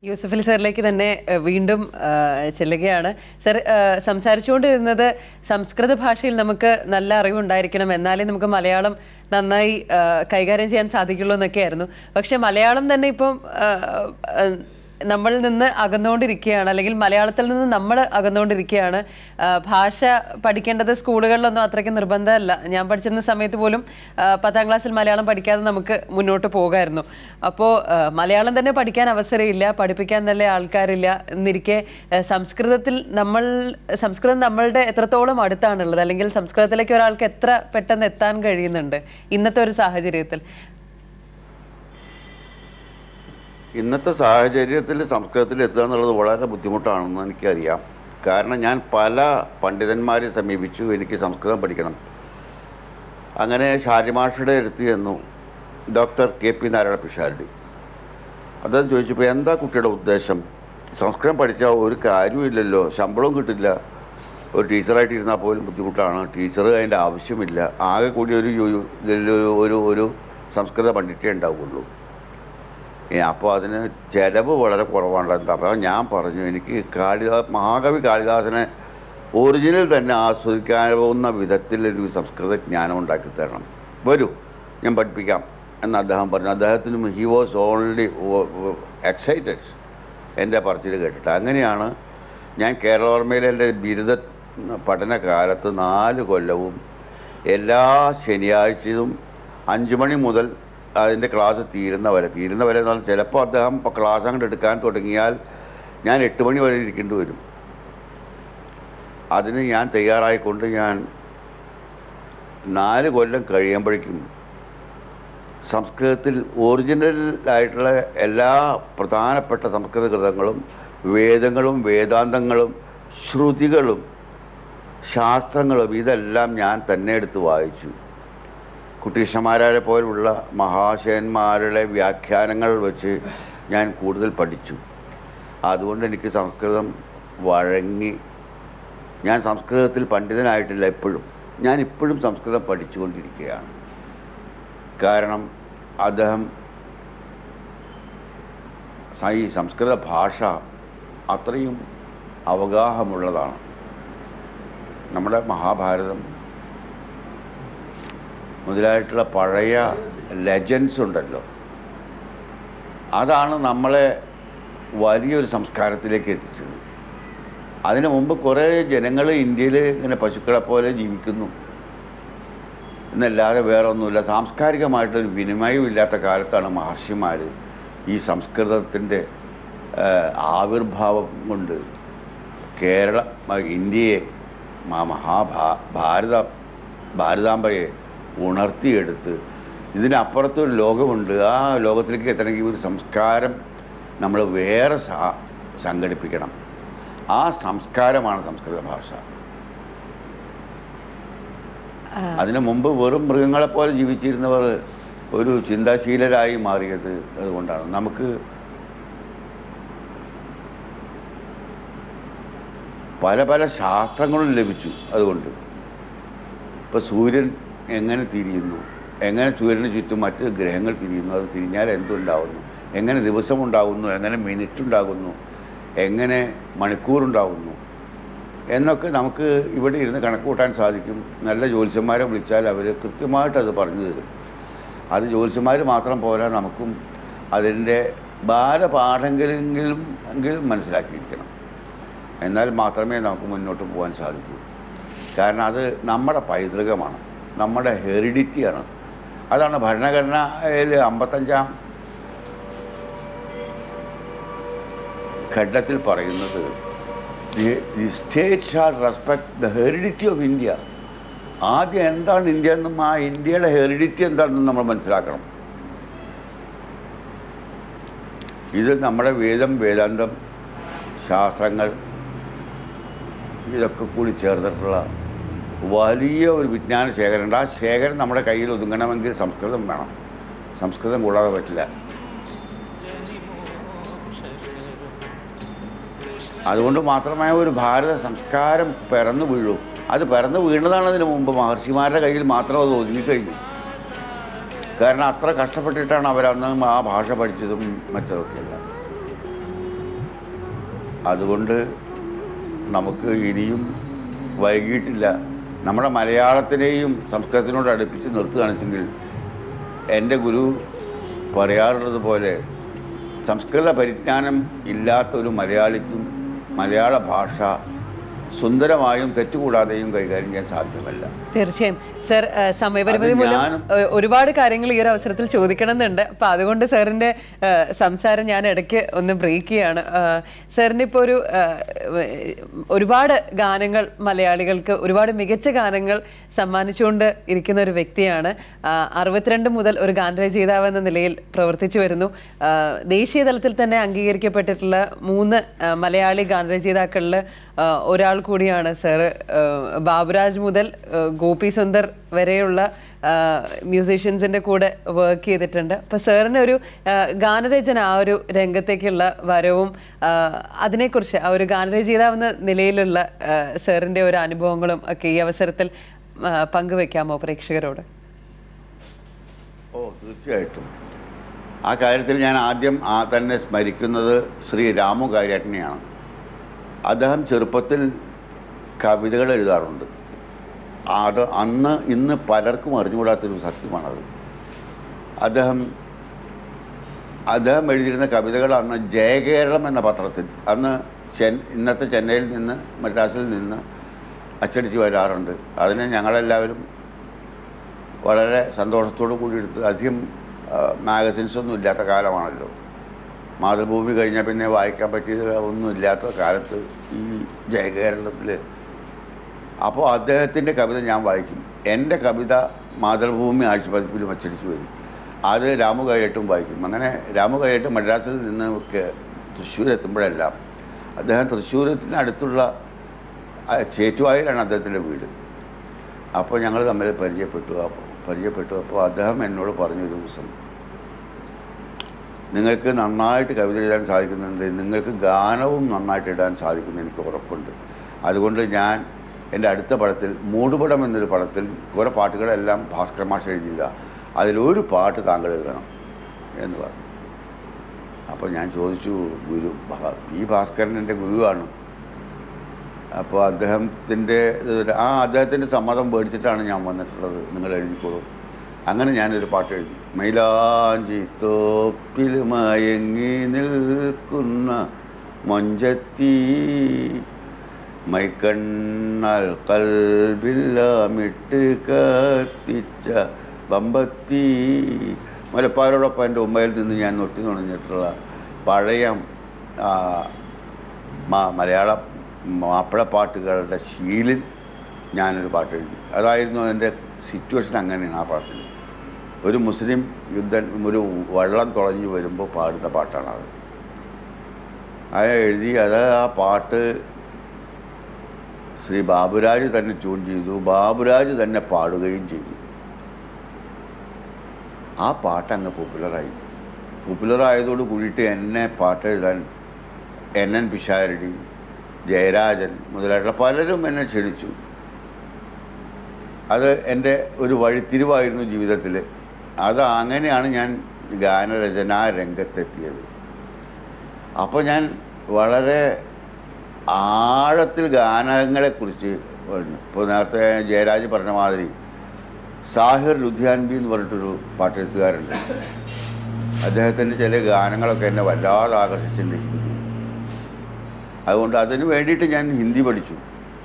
യൂസഫലി സാറിലേക്ക് തന്നെ ഏഹ്, വീണ്ടും ഏഹ്, ചെല്ലുകയാണ് സർ ഏഹ്, സംസാരിച്ചുകൊണ്ടിരുന്നത് സംസ്കൃത ഭാഷയിൽ നമുക്ക് നല്ല അറിവുണ്ടായിരിക്കണം എന്നാലേ നമുക്ക് മലയാളം നന്നായി ഏഹ്, കൈകാര്യം ചെയ്യാൻ സാധിക്കുള്ളൂ എന്നൊക്കെയായിരുന്നു പക്ഷെ മലയാളം തന്നെ ഇപ്പം ഏഹ്, ഏഹ്, നമ്മളിൽ നിന്ന് അകന്നുകൊണ്ടിരിക്കുകയാണ് അല്ലെങ്കിൽ മലയാളത്തിൽ നിന്ന് നമ്മൾ അകന്നുകൊണ്ടിരിക്കുകയാണ് ആ, ഭാഷ പഠിക്കേണ്ടത് സ്കൂളുകളിലൊന്നും അത്രയ്ക്ക് നിർബന്ധമല്ല ഞാൻ പഠിച്ചിരുന്ന സമയത്ത് പോലും ആ, പത്താം ക്ലാസ്സിൽ മലയാളം പഠിക്കാതെ നമുക്ക് മുന്നോട്ട് പോകായിരുന്നു അപ്പോൾ മലയാളം തന്നെ പഠിക്കാൻ അവസരമില്ല പഠിപ്പിക്കാൻ നല്ല ആൾക്കാരില്ല എന്നിരിക്കെ ആ, സംസ്കൃതത്തിൽ നമ്മൾ സംസ്കൃതം നമ്മളുടെ എത്രത്തോളം അടുത്താണുള്ളത് അല്ലെങ്കിൽ സംസ്കൃതത്തിലേക്ക് ഒരാൾക്ക് എത്ര പെട്ടെന്ന് എത്താൻ കഴിയുന്നുണ്ട് ഇന്നത്തെ ഒരു സാഹചര്യത്തിൽ ഇന്നത്തെ സാഹചര്യത്തിൽ സംസ്കൃതത്തിൽ എത്തുക എന്നുള്ളത് വളരെ ബുദ്ധിമുട്ടാണെന്ന് എനിക്കറിയാം കാരണം ഞാൻ പല പണ്ഡിതന്മാരെ സമീപിച്ചു എനിക്ക് സംസ്കൃതം പഠിക്കണം അങ്ങനെ ഷാരിമാഷയുടെ അടുത്ത് ചെന്നു doctor K P Narayana Pisharody അദ്ദേഹം ചോദിച്ചപ്പോൾ എന്താ കുട്ടിയുടെ ഉദ്ദേശം സംസ്കൃതം പഠിച്ചാൽ ഒരു കാര്യമില്ലല്ലോ ശമ്പളവും കിട്ടില്ല ഒരു ടീച്ചറായിട്ട് ഇരുന്നാൽ പോലും ബുദ്ധിമുട്ടാണ് ടീച്ചർ അതിൻ്റെ ആവശ്യമില്ല ആകെ കൂടി ഒരു യു- ഇതിലൊരു ഒരു ഒരു സംസ്കൃത പണ്ഡിറ്റേ ഉണ്ടാവുള്ളൂ ഏ, അപ്പോൾ അതിന് ചിലവ് വളരെ കുറവാണ് എന്താ അപ്പോൾ ഞാൻ പറഞ്ഞു എനിക്ക് കാളിദാസ് മഹാകവി കാളിദാസനെ ഒറിജിനൽ തന്നെ ആസ്വദിക്കാവുന്ന വിധത്തിൽ ഒരു സംസ്കൃത ജ്ഞാനം ഉണ്ടാക്കി തരണം വരൂ ഞാൻ പഠിപ്പിക്കാം എന്ന് അദ്ദേഹം പറഞ്ഞു അദ്ദേഹത്തിനും ഹി വാസ് ഓൺലി എക്സൈറ്റഡ് എൻ്റെ പറച്ചിൽ കേട്ടിട്ട് അങ്ങനെയാണ് ഞാൻ കേരളവർമ്മയിലെ എൻ്റെ ബിരുദ പഠനകാലത്ത് നാല് കൊല്ലവും എല്ലാ ശനിയാഴ്ചയും അഞ്ച് മണി മുതൽ അതിൻ്റെ ക്ലാസ് തീരുന്ന വരെ തീരുന്ന വരെ എന്ന് പറഞ്ഞാൽ ചിലപ്പോൾ അദ്ദേഹം ഇപ്പോൾ ക്ലാസ് അങ്ങോട്ട് എടുക്കാൻ തുടങ്ങിയാൽ ഞാൻ എട്ട് മണി വരെ ഇരിക്കേണ്ടി വരും അതിന് ഞാൻ തയ്യാറായിക്കൊണ്ട് ഞാൻ നാല് കൊല്ലം കഴിയുമ്പോഴേക്കും സംസ്കൃതത്തിൽ ഒറിജിനൽ ആയിട്ടുള്ള എല്ലാ പ്രധാനപ്പെട്ട സംസ്കൃത കൃതങ്ങളും വേദങ്ങളും വേദാന്തങ്ങളും ശ്രുതികളും ശാസ്ത്രങ്ങളും ഇതെല്ലാം ഞാൻ തന്നെ എടുത്ത് വായിച്ചു കുട്ടീഷന്മാരെ പോലുള്ള മഹാശയന്മാരുടെ വ്യാഖ്യാനങ്ങൾ വെച്ച് ഞാൻ കൂടുതൽ പഠിച്ചു അതുകൊണ്ട് എനിക്ക് സംസ്കൃതം വഴങ്ങി ഞാൻ സംസ്കൃതത്തിൽ പണ്ഡിതനായിട്ടില്ല ഇപ്പോഴും ഞാൻ ഇപ്പോഴും സംസ്കൃതം പഠിച്ചുകൊണ്ടിരിക്കുകയാണ് കാരണം അദ്ദേഹം സ- ഈ സംസ്കൃത ഭാഷ അത്രയും അവഗാഹമുള്ളതാണ് നമ്മുടെ മഹാഭാരതം മുതലായിട്ടുള്ള പഴയ ലെജൻസ് ഉണ്ടല്ലോ അതാണ് നമ്മളെ വലിയൊരു സംസ്കാരത്തിലേക്ക് എത്തിച്ചത് അതിനു മുമ്പ് കുറേ ജനങ്ങൾ ഇന്ത്യയിൽ ഇങ്ങനെ പശുക്കളെ പോലെ ജീവിക്കുന്നു എന്നല്ലാതെ വേറെ ഒന്നുമില്ല സാംസ്കാരികമായിട്ടൊരു വിനിമയം ഇല്ലാത്ത കാലത്താണ് മഹർഷിമാർ ഈ സംസ്കൃതത്തിൻ്റെ ആവിർഭാവം കൊണ്ട് കേരള മ- ഇന്ത്യയെ മ- മഹാഭാ ഭാരത ഭാരതാംബയെ ഉണർത്തിയെടുത്ത് ഇതിനപ്പുറത്തൊരു ലോകമുണ്ട് ആ ലോകത്തിലേക്ക് എത്തണമെങ്കിൽ ഒരു സംസ്കാരം നമ്മൾ വേറെ സ- സംഘടിപ്പിക്കണം ആ സംസ്കാരമാണ് സംസ്കൃത ഭാഷ അതിനു മുമ്പ് വെറും മൃഗങ്ങളെപ്പോലെ ജീവിച്ചിരുന്നവർ ഒരു ചിന്താശീലരായി മാറിയത് അതുകൊണ്ടാണ് നമുക്ക് പല പല ശാസ്ത്രങ്ങളും ലഭിച്ചു അതുകൊണ്ട് ഇപ്പോൾ സൂര്യൻ എങ്ങനെ തിരിയുന്നു എങ്ങനെ സൂര്യന് ചുറ്റും മറ്റ് ഗ്രഹങ്ങൾ തിരിയുന്നു അത് തിരിഞ്ഞാൽ എന്തുണ്ടാവുന്നു എങ്ങനെ ദിവസമുണ്ടാകുന്നു എങ്ങനെ മിനിറ്റ് ഉണ്ടാകുന്നു എങ്ങനെ മണിക്കൂറുണ്ടാകുന്നു എന്നൊക്കെ നമുക്ക് ഇവിടെ ഇരുന്ന് കണക്ക് കൂട്ടാൻ സാധിക്കും നല്ല ജ്യോത്സ്യന്മാരെ വിളിച്ചാൽ അവർ കൃത്യമായിട്ട് അത് പറഞ്ഞു തരും അത് ജ്യോത്സ്യന്മാർ മാത്രം പോരാ നമുക്കും അതിൻ്റെ ബാലപാഠങ്ങളെങ്കിലും എങ്കിലും മനസ്സിലാക്കിയിരിക്കണം എന്നാൽ മാത്രമേ നമുക്ക് മുന്നോട്ട് പോകാൻ സാധിക്കൂ കാരണം അത് നമ്മുടെ പൈതൃകമാണ് നമ്മുടെ ഹെറിഡിറ്റിയാണ് അതാണ് ഭരണഘടനയിൽ അമ്പത്തഞ്ചാം ഘട്ടത്തിൽ പറയുന്നത് the state shall respect the heredity of India ആദ്യം എന്താണ് ഇന്ത്യ എന്നും ആ ഇന്ത്യയുടെ ഹെറിഡിറ്റി എന്താണെന്നും നമ്മൾ മനസ്സിലാക്കണം ഇത് നമ്മുടെ വേദം വേദാന്തം ശാസ്ത്രങ്ങൾ ഇതൊക്കെ കൂടി ചേർന്നിട്ടുള്ള വലിയ ഒരു വിജ്ഞാന ശേഖരമുണ്ട് ആ ശേഖരം നമ്മുടെ കയ്യിൽ ഒതുങ്ങണമെങ്കിൽ സംസ്കൃതം വേണം സംസ്കൃതം കൂടാതെ പറ്റില്ല അതുകൊണ്ട് മാത്രമേ ഒരു ഭാരത സംസ്കാരം പിറന്നു വീഴൂ അത് പിറന്നു വീണതാണ് അതിന് മുമ്പ് മഹർഷിമാരുടെ കയ്യിൽ മാത്രം അത് ഒതുങ്ങിക്കഴിഞ്ഞു കാരണം അത്ര കഷ്ടപ്പെട്ടിട്ടാണ് അവരന്ന് ആ ഭാഷ പഠിച്ചതും മറ്റതൊക്കെയെല്ലാം അതുകൊണ്ട് നമുക്ക് ഇനിയും വൈകിട്ടില്ല നമ്മുടെ മലയാളത്തിനെയും സംസ്കൃതത്തിനോട് അടുപ്പിച്ച് നിർത്തുകയാണെച്ചെങ്കിൽ എൻ്റെ ഗുരു പറയാറുള്ളത് പോലെ സംസ്കൃത പരിജ്ഞാനം ഇല്ലാത്ത ഒരു മലയാളിക്കും മലയാള ഭാഷ സുന്ദരമായും തെറ്റുകൂടാതെയും കൈകാര്യം ചെയ്യാൻ സാധ്യമല്ല തീർച്ചയായും സർ ഏഹ് സമയപരിമിതി അത് മൂലം ഞാനും- ഏഹ് ഒരുപാട് കാര്യങ്ങൾ ഈ ഒരു അവസരത്തിൽ ചോദിക്കണം എന്നുണ്ട് അപ്പൊ അതുകൊണ്ട് സാറിന്റെ ഏഹ് സംസാരം ഞാൻ ഇടയ്ക്ക് ഒന്ന് ബ്രേക്ക് ചെയ്യാണ് ഏഹ് സാറിന് ഇപ്പോൾ ഒരു ഏഹ് ഒരുപാട് ഗാനങ്ങൾ മലയാളികൾക്ക് ഒരുപാട് മികച്ച ഗാനങ്ങൾ സമ്മാനിച്ചുകൊണ്ട് ഇരിക്കുന്ന ഒരു വ്യക്തിയാണ് ആഹ് അറുപത്തിരണ്ട് മുതൽ ഒരു ഗാനരചയിതാവ് എന്ന നിലയിൽ പ്രവർത്തിച്ചു വരുന്നു ആഹ് ദേശീയ തലത്തിൽ തന്നെ അംഗീകരിക്കപ്പെട്ടിട്ടുള്ള മൂന്ന് ആഹ് മലയാളി ഗാനരചയിതാക്കളിൽ ആഹ് ഒരാൾ കൂടിയാണ് സർ ബാബുരാജ് മുതൽ ആഹ് ഗോപി സുന്ദർ വരെയുള്ള മ്യൂസീഷ്യൻസിന്റെ കൂടെ വർക്ക് ചെയ്തിട്ടുണ്ട് അപ്പൊ സാറിന് ഒരു ആഹ് ഗാനരചന ആ ഒരു രംഗത്തേക്കുള്ള വരവും ആഹ് അതിനെക്കുറിച്ച് ആ ഒരു ഗാനരചയിതാവെന്ന നിലയിലുള്ള ആഹ് സാറിന്റെ ഒരു അനുഭവങ്ങളും ഒക്കെ ഈ അവസരത്തിൽ ആഹ് പങ്കുവെക്കാമോ പ്രേക്ഷകരോട് ഓ തീർച്ചയായിട്ടും ആ കാര്യത്തിൽ ഞാൻ ആദ്യം ആ തന്നെ സ്മരിക്കുന്നത് ശ്രീ രാമു കാര്യാട്ടനെയാണ് അദ്ദേഹം ചെറുപ്പത്തിൽ കവിതകൾ എഴുതാറുണ്ട് അത് അന്ന് ഇന്ന് പലർക്കും അറിഞ്ഞുകൂടാത്തൊരു സത്യമാണത് അദ്ദേഹം അദ്ദേഹം എഴുതിയിരുന്ന കവിതകൾ അന്ന് ജയകേരളം എന്ന പത്രത്തിൽ അന്ന് ചെൻ ഇന്നത്തെ ചെന്നൈയിൽ നിന്ന് മദ്രാസിൽ നിന്ന് അച്ചടിച്ച് വരാറുണ്ട് അതിന് ഞങ്ങളെല്ലാവരും വളരെ സന്തോഷത്തോടു കൂടി എടുത്ത് അധികം മാഗസിൻസ് ഒന്നും ഇല്ലാത്ത കാലമാണല്ലോ മാതൃഭൂമി കഴിഞ്ഞാൽ പിന്നെ വായിക്കാൻ പറ്റിയത് ഒന്നും ഇല്ലാത്ത കാലത്ത് ഈ ജയകേരളത്തിൽ അപ്പോൾ അദ്ദേഹത്തിൻ്റെ കവിത ഞാൻ വായിക്കും എൻ്റെ കവിത മാതൃഭൂമി ആഴ്ചപ്പതിപ്പിലും അച്ചടിച്ചു വരും അത് രാമു കൈരട്ടും വായിക്കും അങ്ങനെ രാമു കൈരട്ട് മദ്രാസിൽ നിന്ന് ഒക്കെ തൃശ്ശൂർ എത്തുമ്പോഴെല്ലാം അദ്ദേഹം തൃശ്ശൂരത്തിന് അടുത്തുള്ള ആ, ചേറ്റുവായിലാണ് അദ്ദേഹത്തിൻ്റെ വീട് അപ്പോൾ ഞങ്ങൾ തമ്മിൽ പരിചയപ്പെട്ടു അപ്പോൾ പരിചയപ്പെട്ടു അപ്പോൾ അദ്ദേഹം എന്നോട് പറഞ്ഞൊരു ദിവസം നിങ്ങൾക്ക് നന്നായിട്ട് കവിത എഴുതാൻ സാധിക്കുന്നുണ്ട് നിങ്ങൾക്ക് ഗാനവും നന്നായിട്ട് ഇടാൻ സാധിക്കുമെന്ന് എനിക്ക് ഉറപ്പുണ്ട് അതുകൊണ്ട് ഞാൻ എൻ്റെ അടുത്ത പടത്തിൽ മൂടുപടം എന്നൊരു പടത്തിൽ കുറേ പാട്ടുകളെല്ലാം ഭാസ്കർ മാഷ് എഴുതിയതാണ് അതിലൊരു പാട്ട് താങ്കൾ എഴുതണം എന്ന് പറഞ്ഞു അപ്പോൾ ഞാൻ ചോദിച്ചു ഗുരു ഭ- പി ഭാസ്കരൻ എൻ്റെ ഗുരുവാണ് അപ്പോൾ അദ്ദേഹത്തിൻ്റെ ഇത് ആ അദ്ദേഹത്തിൻ്റെ സമ്മതം മേടിച്ചിട്ടാണ് ഞാൻ വന്നിട്ടുള്ളത് നിങ്ങൾ എഴുതിക്കോളൂ അങ്ങനെ ഞാനൊരു പാട്ട് എഴുതി മൈലാഞ്ചി തോപ്പിൽ മയങ്ങി നിൽക്കുന്ന മൊഞ്ചത്തി മൈക്കണ്ണാൽ കൽബില്ലാമിട്ട് കത്തിച്ച ബമ്പത്തി മലപ്പാരോടൊപ്പം എൻ്റെ ഉമ്മയിൽ നിന്ന് ഞാൻ നൊട്ടി നുണഞ്ഞിട്ടുള്ള പഴയ ആ, മ- മലയാള മാപ്പിളപ്പാട്ടുകളുടെ ശീലിൽ ഞാനൊരു പാട്ട് എഴുതി അതായിരുന്നു എൻ്റെ സിറ്റുവേഷൻ അങ്ങനെയാണ് ആ പാട്ടിൽ ഒരു മുസ്ലിം യുദ്ധം ഒരു വള്ളം തുളഞ്ഞു വരുമ്പോൾ പാടുന്ന പാട്ടാണത് അത് എഴുതി അത് ആ പാട്ട് ശ്രീ ബാബുരാജ് തന്നെ ട്യൂൺ ചെയ്തു ബാബുരാജ് തന്നെ പാടുകയും ചെയ്തു ആ പാട്ട് അങ്ങ് പോപ്പുലറായി പോപ്പുലറായതോട് കൂടിയിട്ട് എന്നെ പാട്ട് എഴുതാൻ എൻ എൻ പിഷാരടി ജയരാജൻ മുതലായിട്ടുള്ള പലരും എന്നെ ക്ഷണിച്ചു അത് എൻ്റെ ഒരു വഴിത്തിരിവായിരുന്നു ജീവിതത്തിൽ അത് അങ്ങനെയാണ് ഞാൻ ഗാനരചനാ രംഗത്തെത്തിയത് അപ്പോൾ ഞാൻ വളരെ ആഴത്തിൽ ഗാനങ്ങളെക്കുറിച്ച് പറഞ്ഞു ഇപ്പോൾ നേരത്തെ ജയരാജ് പറഞ്ഞ മാതിരി സാഹിർ ലുധിയാൻബി എന്ന് പറഞ്ഞിട്ടൊരു പാട്ടെഴുത്തുകാരുണ്ട് അദ്ദേഹത്തിൻ്റെ ചില ഗാനങ്ങളൊക്കെ എന്നെ വല്ലാതെ ആകർഷിച്ചിട്ടുണ്ട് ഹിന്ദി അതുകൊണ്ട് അതിന് വേണ്ടിയിട്ട് ഞാൻ ഹിന്ദി പഠിച്ചു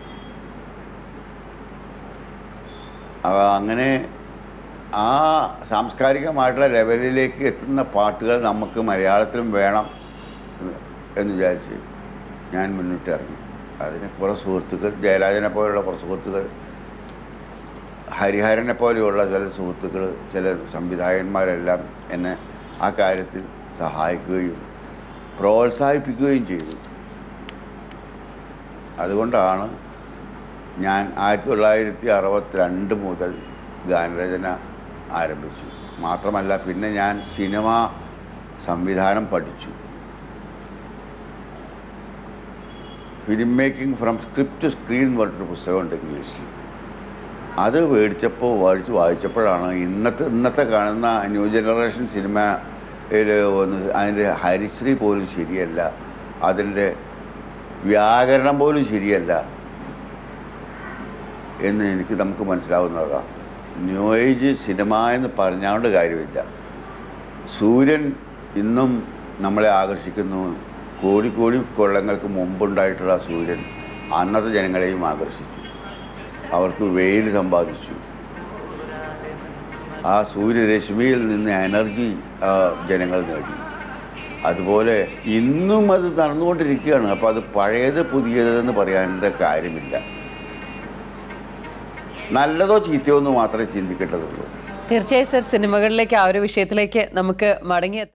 ആ, അങ്ങനെ ആ സാംസ്കാരികമായിട്ടുള്ള ലെവലിലേക്ക് എത്തുന്ന പാട്ടുകൾ നമുക്ക് മലയാളത്തിലും വേണം എന്ന് വിചാരിച്ച് ഞാൻ മുന്നിട്ട് ഇറങ്ങി അതിന് കുറേ സുഹൃത്തുക്കൾ ജയരാജനെ പോലെയുള്ള കുറേ സുഹൃത്തുക്കൾ ഹരിഹരനെ പോലെയുള്ള ചില സുഹൃത്തുക്കൾ ചില സംവിധായകന്മാരെല്ലാം എന്നെ ആ കാര്യത്തിൽ സഹായിക്കുകയും പ്രോത്സാഹിപ്പിക്കുകയും ചെയ്തു അതുകൊണ്ടാണ് ഞാൻ ആയിരത്തി തൊള്ളായിരത്തി അറുപത്തിരണ്ട് മുതൽ ഗാനരചന ആരംഭിച്ചു മാത്രമല്ല പിന്നെ ഞാൻ സിനിമ സംവിധാനം പഠിച്ചു film making from script to screen പറഞ്ഞൊരു പുസ്തകമുണ്ട് ഇംഗ്ലീഷിൽ അത് മേടിച്ചപ്പോൾ വായിച്ച് വായിച്ചപ്പോഴാണ് ഇന്നത്തെ ഇന്നത്തെ കാണുന്ന ന്യൂ ജനറേഷൻ സിനിമയിൽ ഒന്ന് അതിൻ്റെ ഹരിശ്രീ പോലും ശരിയല്ല അതിൻ്റെ വ്യാകരണം പോലും ശരിയല്ല എന്ന് എനിക്ക് നമുക്ക് മനസ്സിലാവുന്നതാണ് ന്യൂ ഏജ് സിനിമ എന്ന് പറഞ്ഞാണ്ട് കാര്യമില്ല സൂര്യൻ ഇന്നും നമ്മളെ ആകർഷിക്കുന്നു കോടി കോടി കൊള്ളങ്ങൾക്ക് മുമ്പുണ്ടായിട്ടുള്ള ആ സൂര്യൻ അന്നത്തെ ജനങ്ങളെയും ആകർഷിച്ചു അവർക്ക് വെയിൽ സമ്പാദിച്ചു ആ സൂര്യരശ്മിയിൽ നിന്ന് എനർജി ആ, ജനങ്ങൾ നേടി അതുപോലെ ഇന്നും അത് നടന്നുകൊണ്ടിരിക്കുകയാണ് അപ്പോൾ അത് പഴയത് പുതിയതെന്ന് പറയാനുള്ള കാര്യമില്ല നല്ലതോ ചീത്തയോ എന്ന് മാത്രമേ ചിന്തിക്കേണ്ടതുള്ളൂ തീർച്ചയായും സർ സിനിമകളിലേക്ക് ആ ഒരു വിഷയത്തിലേക്ക് നമുക്ക് മടങ്ങി